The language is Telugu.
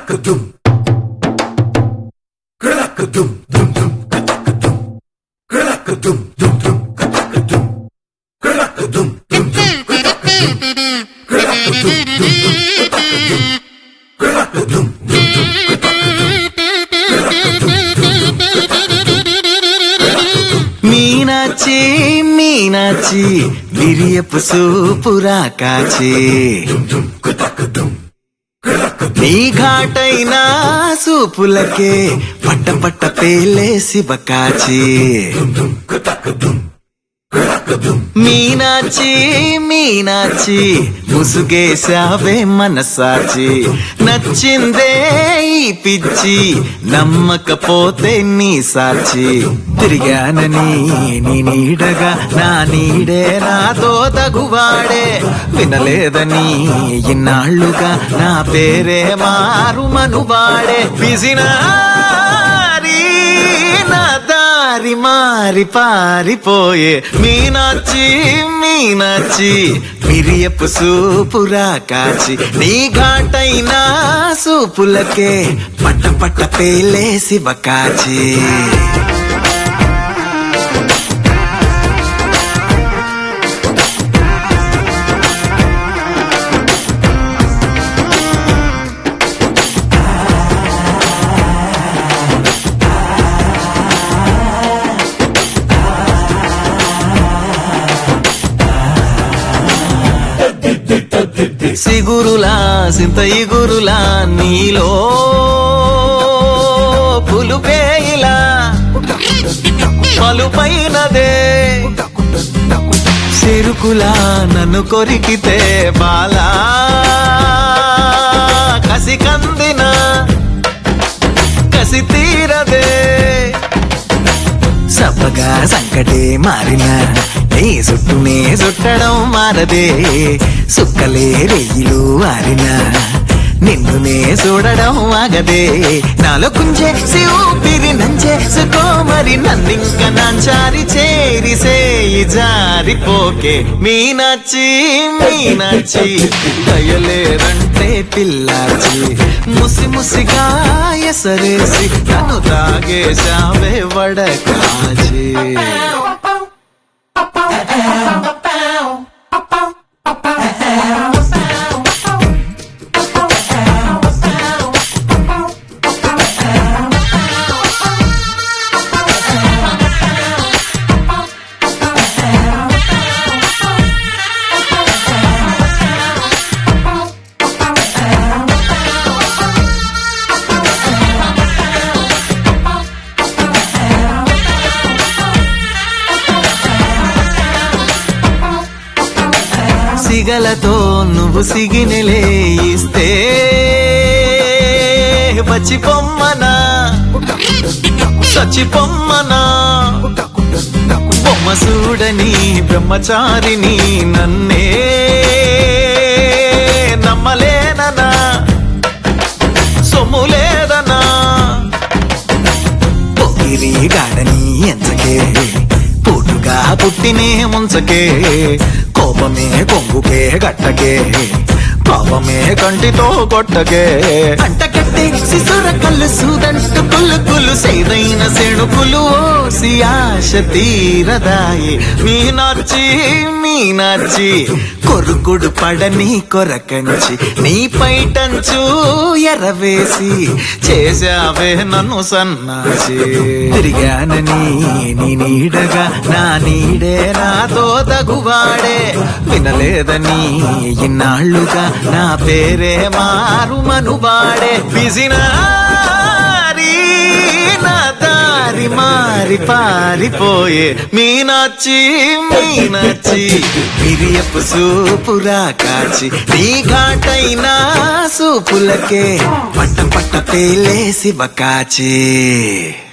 Krakadum. Krakadum. Dum dum. Katakadum. Krakadum. Dum dum. Katakadum. Krakadum. Dum dum. Katakadum. Krakadum. Dum dum. Katakadum. Krakadum. Dum dum. Katakadum. Krakadum. Dum dum. Katakadum. Meenachi Meenachi విరియపు సూపురా కాచి Dum dum. Katakadum. Krakadum. నీ ఘాటైన సూపులకే పట్ట పట్ట పేలే శివకాచి Dum dum. Katakadum. Krakadum. Meenachi Meenachi ముసుగేశావే మనసాచి నచ్చిందే ఈ పిచ్చి నమ్మకపోతే నీ సాచి తిరిగానని నీ నీడగా నా నీడే నాతో తగువాడే వినలేదని ఇన్నాళ్ళుగా నా పేరే మారు మనువాడే పిసినారి నా దారి మారి పారిపోయే మీనాచి మీనాచి మిరియపు సూపురా కాచి నీ ఘాటైన సూపులకే పట్ట పట్ట పేలే శివకాచి సిగురులా సింత ఇగురులా నీలో పులుపేయిలా పలుపైనదే సిరుకులా నన్ను కొరికితే బాలా కసి కందిన కసి తీరదే సబ్బగా సంకటే మారిన నీ చుట్టూనే చుట్టడం మారదే సుక్కలే రెయ్యిలు ఆరిన నిన్నునే చూడడం ఆగదే నాలో కుంజే శివుపిరి నంచే సుకోమరి నన్నింక నాంచారి చేరి సేయి జారిపోకే మీనాచి మీనాచి దయలేరంటే పిల్లాచి ముసి ముసిగా ఎసరేసి నన్ను తాగేశావే వడకాచి సిగలతో నువ్వు సిగినెలే ఇస్తే వచ్చి పొమ్మనా సచి పొమ్మనా బొమ్మ చూడని బ్రహ్మచారిని నన్నే నమ్మలేననా సొమ్ము లేదనా పొగిరి గాడని ఎంచకే పుట్టుగా పుట్టినే ముంచకే కోపమే కొంగుకే గట్టకే పాపమే కంటితో కొట్టకే అంటకట్టే శిశుర కళ్ళు సూదంటు కుళ్ళు కుళ్ళు సేదైన సెణుకులు ఓసి ఆశ తీరదాయి మీనాచి మీనాచి కొరుకుడు పడని కొరకంచి నీ పైటంచు ఎరవేసి చేశావే నన్ను సన్నాసి తిరిగానని నీ నీడగా నా నీడే నాతో తగువాడే వినలేదని ఇన్నాళ్ళుగా నా పేరే మారు మనువాడే పిసినారి నా దారి మారి పారిపోయే మీనాచి మీనాచి మిరియపు సూపురా కాచి నీ ఘాటైన సూపులకే పట్ట పట్ట పేలే శివకాచి